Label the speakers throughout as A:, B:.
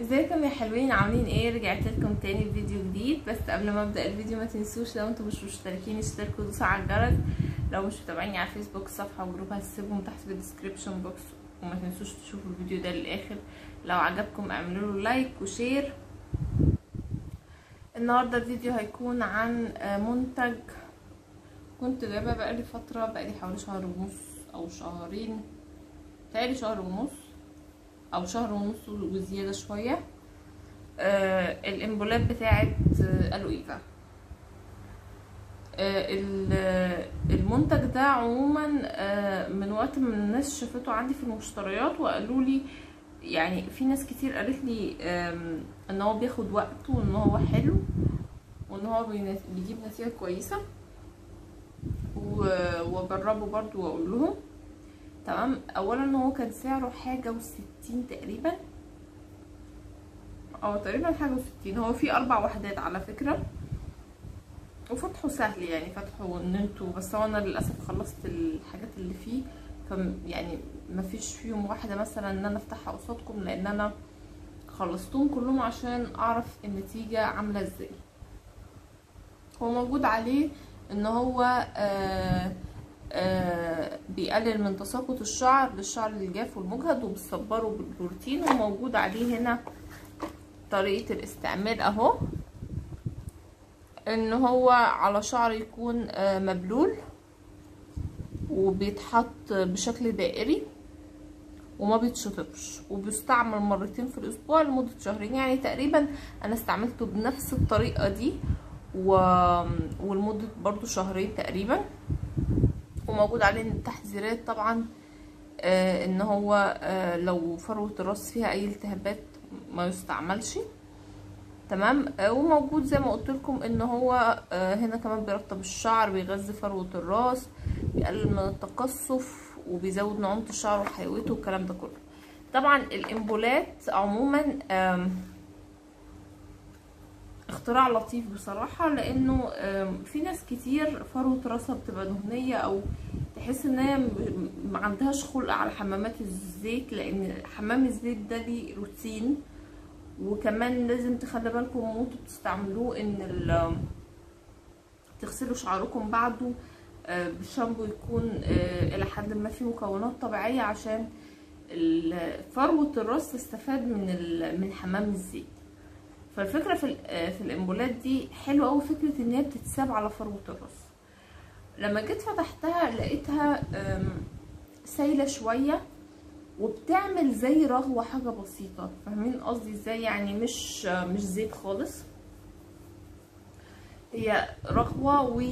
A: ازيكم يا حلوين عاملين ايه رجعت لكم تاني بفيديو جديد بس قبل ما ابدا الفيديو ما تنسوش لو انتم مش مشتركين اشتركوا دوسوا على الجرس لو مش متابعيني على الفيسبوك صفحه وجروب هسيبهم تحت في الديسكريبشن بوكس وما تنسوش تشوفوا الفيديو ده للاخر لو عجبكم اعملوا له لايك وشير النهارده الفيديو هيكون عن منتج كنت جايبه بقالي فتره بقالي حوالي شهر ونص او شهرين تقريبا شهر ونص او شهر ونص وزياده شويه آه الامبولات بتاعه آه الويفا آه المنتج ده عموما آه من وقت ما الناس شافته عندي في المشتريات وقالوا لي يعني في ناس كتير قالت لي ان هو بياخد وقت وان هو حلو وان هو بيجيب نتيجه كويسه واجربه برضو واقول لهم تمام اولا هو كان سعره حاجه وستين تقريبا اه تقريبا حاجه وستين هو فيه اربع وحدات على فكره وفتحه سهل يعني فتحه ان انتوا بس هو انا للاسف خلصت الحاجات اللي فيه ف يعني ما فيش فيهم واحده مثلا ان انا افتحها قصادكم لان انا خلصتهم كلهم عشان اعرف النتيجه عامله ازاي هو موجود عليه ان هو آه آه بيقلل من تساقط الشعر للشعر الجاف والمجهد وبتصبره بالبروتين وموجود عليه هنا طريقة الاستعمال اهو ان هو على شعر يكون آه مبلول وبيتحط بشكل دائري وما بيتشطبش وبيستعمل مرتين في الاسبوع لمدة شهرين يعني تقريبا انا استعملته بنفس الطريقة دي و... ولمدة برضو شهرين تقريبا وموجود عليه تحذيرات طبعا آه ان هو آه لو فروة الراس فيها اي التهابات ما يستعملش تمام آه وموجود زي ما قلت لكم ان هو آه هنا كمان بيرطب الشعر بيغذي فروة الراس بيقلل من التقصف وبيزود نعومة الشعر وحيويته والكلام ده كله طبعا الامبولات عموما آه اختراع لطيف بصراحة لانه في ناس كتير فروة راسها بتبقى دهنية او تحس ان هي ما عندهاش خلق على حمامات الزيت لان حمام الزيت ده ليه روتين وكمان لازم تخلي بالكم وانتوا بتستعملوه ان تغسلوا شعركم بعده بشامبو يكون الى حد ما فيه مكونات طبيعية عشان فروة الراس تستفاد من من حمام الزيت فالفكره في في الامبولات دي حلوه قوي فكره ان هي بتتساب على فروه الراس لما جيت فتحتها لقيتها سايله شويه وبتعمل زي رغوه حاجه بسيطه فاهمين قصدي ازاي يعني مش مش زيت خالص هي رغوه و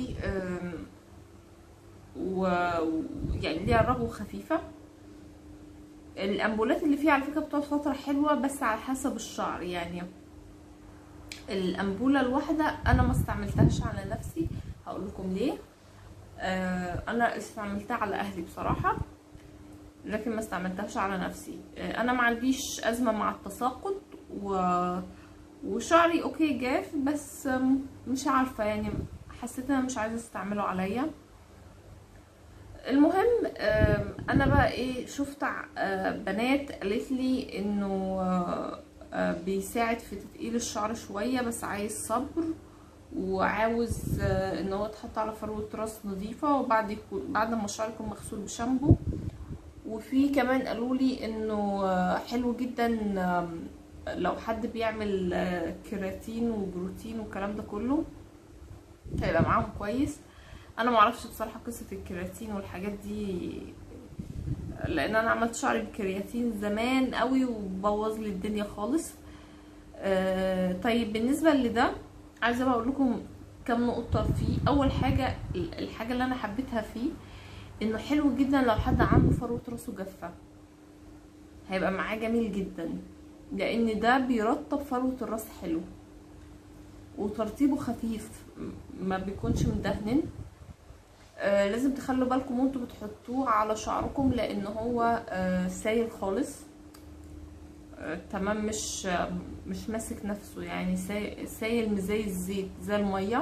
A: و يعني ليها رغوه خفيفه الامبولات اللي فيها على فكره بتقعد فتره حلوه بس على حسب الشعر يعني الانبوله الواحده انا ما استعملتهاش على نفسي هقول لكم ليه آه انا استعملتها على اهلي بصراحه لكن ما استعملتهاش على نفسي آه انا ما عنديش ازمه مع التساقط و وشعري اوكي جاف بس مش عارفه يعني حسيت انا مش عايزه استعمله عليا المهم آه انا بقى ايه شفت بنات قالت لي انه بيساعد في تتقيل الشعر شوية بس عايز صبر وعاوز ان هو يتحط على فروة راس نظيفة وبعد يكون بعد ما الشعر يكون مغسول بشامبو وفي كمان قالوا لي انه حلو جدا لو حد بيعمل كيراتين وبروتين والكلام ده كله هيبقى معاهم كويس انا معرفش بصراحة قصة الكيراتين والحاجات دي لان انا عملت شعري بالكرياتين زمان قوي وبوظ لي الدنيا خالص آه طيب بالنسبه لده عايزه بقى اقول لكم كام نقطه فيه اول حاجه الحاجه اللي انا حبيتها فيه انه حلو جدا لو حد عنده فروه راسه جافه هيبقى معاه جميل جدا لان ده بيرطب فروه الراس حلو وترطيبه خفيف ما بيكونش مدهن آه لازم تخلوا بالكم وانتوا بتحطوه على شعركم لان هو آه سايل خالص آه تمام مش آه مش ماسك نفسه يعني سايل مش زي الزيت زي الميه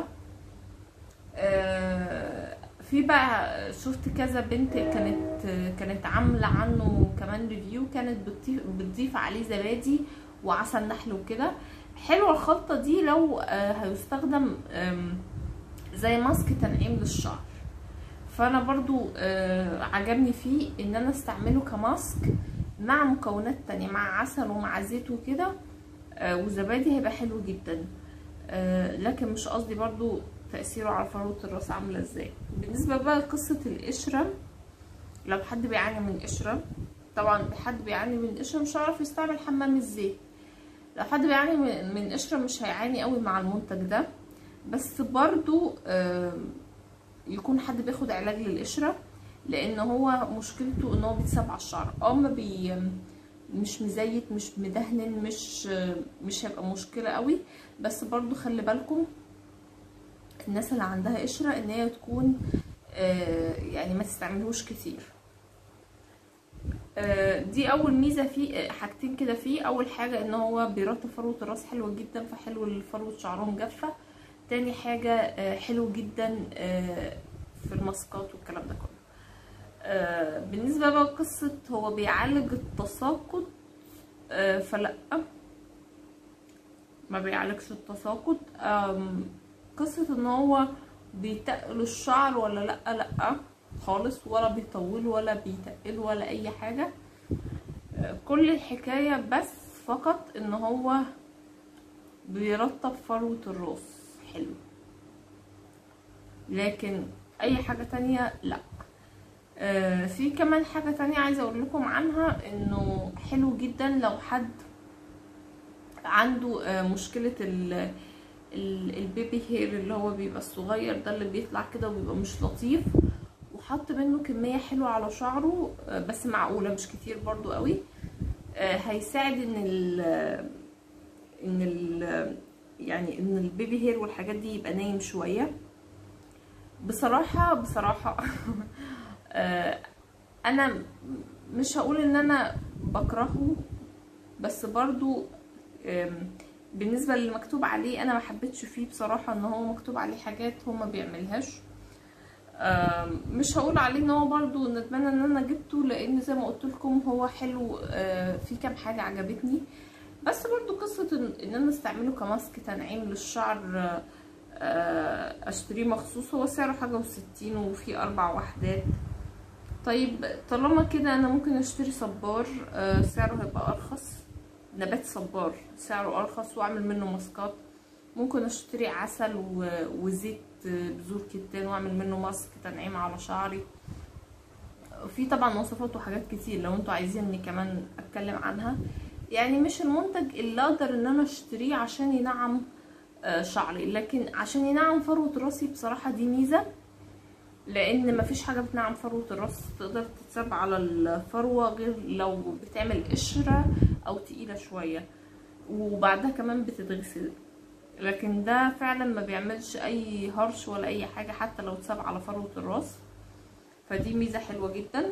A: آه في بقى شفت كذا بنت كانت كانت عامله عنه كمان ريفيو كانت بتضيف, بتضيف عليه زبادي وعسل نحل وكده حلوه الخلطه دي لو آه هيستخدم آم، زي ماسك تنعيم للشعر فانا برضو آه عجبني فيه ان انا استعمله كماسك مع مكونات تانية مع عسل ومع زيت وكده آه وزبادي هيبقى حلو جدا آه لكن مش قصدي برضو تأثيره على فروة الراس عاملة ازاي بالنسبة بقى لقصة القشرة لو حد بيعاني من قشرة طبعا حد بيعاني من قشرة مش هيعرف يستعمل حمام الزيت لو حد بيعاني من- من قشرة مش هيعاني قوي مع المنتج ده بس برضو آم، يكون حد بياخد علاج للقشرة لان هو مشكلته ان هو بيتساب على الشعر اه ما بي مش مزيت مش مدهن مش مش هيبقى مشكلة قوي بس برضو خلي بالكم الناس اللي عندها قشرة ان هي تكون آه، يعني ما تستعملهوش كتير آه، دي اول ميزه فيه آه، حاجتين كده فيه اول حاجه ان هو بيرطب فروه الراس حلوه جدا فحلو لفروه شعرهم جافه تاني حاجه آه، حلو جدا آه، في الماسكات والكلام ده كله آه، بالنسبه بقى قصه هو بيعالج التساقط آه، فلا ما بيعالجش التساقط آم، قصه ان هو بيتقل الشعر ولا لا لا خالص ولا بيطول ولا بيتقل ولا اي حاجه آه، كل الحكايه بس فقط ان هو بيرطب فروه الراس حلو لكن اي حاجه تانية لا آه، في كمان حاجه تانية عايزه اقول لكم عنها انه حلو جدا لو حد عنده آه، مشكله ال ال- البيبي هير اللي هو بيبقى الصغير ده اللي بيطلع كده وبيبقى مش لطيف وحط منه كمية حلوة على شعره آه، بس معقولة مش كتير برضو قوي آه، هيساعد ان ال ان ال يعني ان البيبي هير والحاجات دي يبقى نايم شوية بصراحة بصراحة آه، انا م- مش هقول ان انا بكرهه بس برضو آم، بالنسبة للي مكتوب عليه انا ما حبيتش فيه بصراحة ان هو مكتوب عليه حاجات هو ما بيعملهاش آم، مش هقول عليه ان هو برضو ندمانه ان انا جبته لان زي ما قلت لكم هو حلو آه، في كام حاجه عجبتني بس برضو قصه ان إن انا استعمله كماسك تنعيم للشعر آه، آه، اشتريه مخصوص هو سعره حاجه وستين وفيه اربع وحدات طيب طالما كده انا ممكن اشتري صبار آه، سعره هيبقى ارخص نبات صبار سعره ارخص واعمل منه ماسكات ممكن اشتري عسل و- وزيت بذور كتان واعمل منه ماسك تنعيم على شعري في طبعا وصفات وحاجات كتير لو انتوا عايزيني كمان اتكلم عنها يعني مش المنتج اللي اقدر ان انا اشتريه عشان ينعم آه، شعري لكن عشان ينعم فروة راسي بصراحة دي ميزة لان مفيش حاجة بتنعم فروة الراس تقدر تتساب على الفروة غير لو بتعمل قشرة او تقيلة شوية وبعدها كمان بتتغسل لكن ده فعلا ما بيعملش اي هرش ولا اي حاجة حتى لو اتساب على فروة الراس فدي ميزة حلوة جدا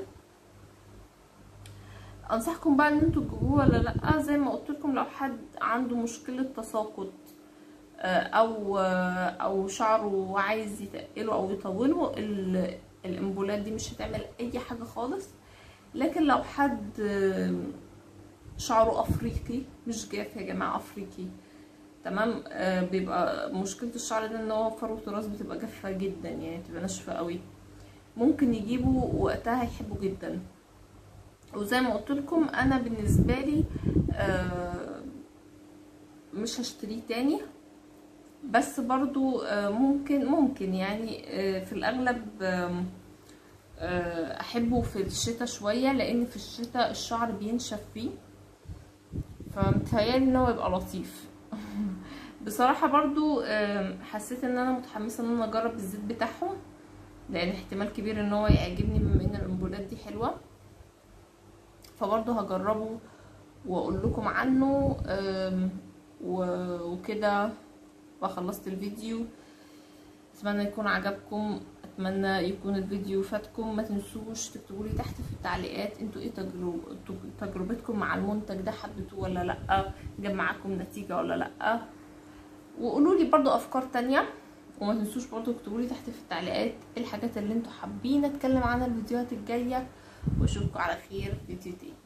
A: انصحكم بقى ان انتوا تجيبوه ولا لا زي ما قلت لكم لو حد عنده مشكلة تساقط آه، او آه، او شعره عايز يتقله او يطوله ال- الامبولات دي مش هتعمل اي حاجة خالص لكن لو حد آه، شعره افريقي مش جاف يا جماعة افريقي تمام آه بيبقى مشكلة الشعر ده ان هو فروة الراس بتبقى جافة جدا يعني بتبقى ناشفة قوي ممكن يجيبوا وقتها هيحبوا جدا وزي ما قلت لكم انا بالنسبة لي آه مش هشتريه تاني بس برضو آه ممكن ممكن يعني آه في الاغلب آم، آه احبه في الشتاء شوية لان في الشتاء الشعر بينشف فيه فمتهيألي ان هو يبقى لطيف بصراحة برضو آم، حسيت ان انا متحمسة ان انا اجرب الزيت بتاعهم لان احتمال كبير ان هو يعجبني بما ان الامبولات دي حلوة فبرضو هجربه واقول لكم عنه آم، و- وكده وخلصت الفيديو اتمنى يكون عجبكم اتمنى يكون الفيديو فاتكم ما تنسوش تكتبوا لي تحت في التعليقات انتوا ايه تجرب... تجربتكم مع المنتج ده حبيتوه ولا لا جاب معاكم نتيجة ولا لا وقولوا لي برضو افكار تانية وما تنسوش برضو تكتبوا لي تحت في التعليقات ايه الحاجات اللي انتوا حابين اتكلم عنها الفيديوهات الجاية واشوفكم على خير في فيديو تاني